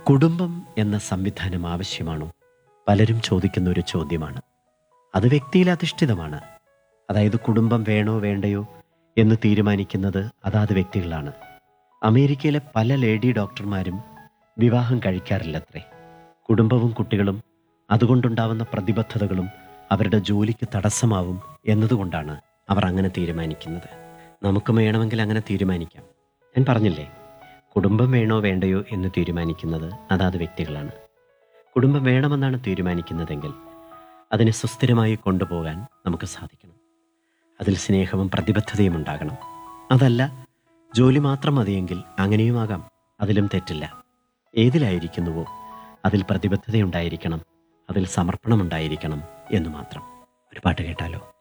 കുടുംബം എന്ന സംവിധാനം ആവശ്യമാണോ പലരും ചോദിക്കുന്ന ഒരു ചോദ്യമാണ് അത് വ്യക്തിയിൽ അധിഷ്ഠിതമാണ് അതായത് കുടുംബം വേണോ വേണ്ടയോ എന്ന് തീരുമാനിക്കുന്നത് അതാത് വ്യക്തികളാണ് അമേരിക്കയിലെ പല ലേഡി ഡോക്ടർമാരും വിവാഹം കഴിക്കാറില്ലത്രേ കുടുംബവും കുട്ടികളും അതുകൊണ്ടുണ്ടാവുന്ന പ്രതിബദ്ധതകളും അവരുടെ ജോലിക്ക് തടസ്സമാവും എന്നതുകൊണ്ടാണ് അവർ അങ്ങനെ തീരുമാനിക്കുന്നത് നമുക്കും വേണമെങ്കിൽ അങ്ങനെ തീരുമാനിക്കാം ഞാൻ പറഞ്ഞില്ലേ കുടുംബം വേണോ വേണ്ടയോ എന്ന് തീരുമാനിക്കുന്നത് അതാത് വ്യക്തികളാണ് കുടുംബം വേണമെന്നാണ് തീരുമാനിക്കുന്നതെങ്കിൽ അതിനെ സുസ്ഥിരമായി കൊണ്ടുപോകാൻ നമുക്ക് സാധിക്കണം അതിൽ സ്നേഹവും പ്രതിബദ്ധതയും ഉണ്ടാകണം അതല്ല ജോലി മാത്രം മതിയെങ്കിൽ അങ്ങനെയുമാകാം അതിലും തെറ്റില്ല ഏതിലായിരിക്കുന്നുവോ അതിൽ പ്രതിബദ്ധതയുണ്ടായിരിക്കണം അതിൽ സമർപ്പണമുണ്ടായിരിക്കണം എന്ന് മാത്രം ഒരു പാട്ട് കേട്ടാലോ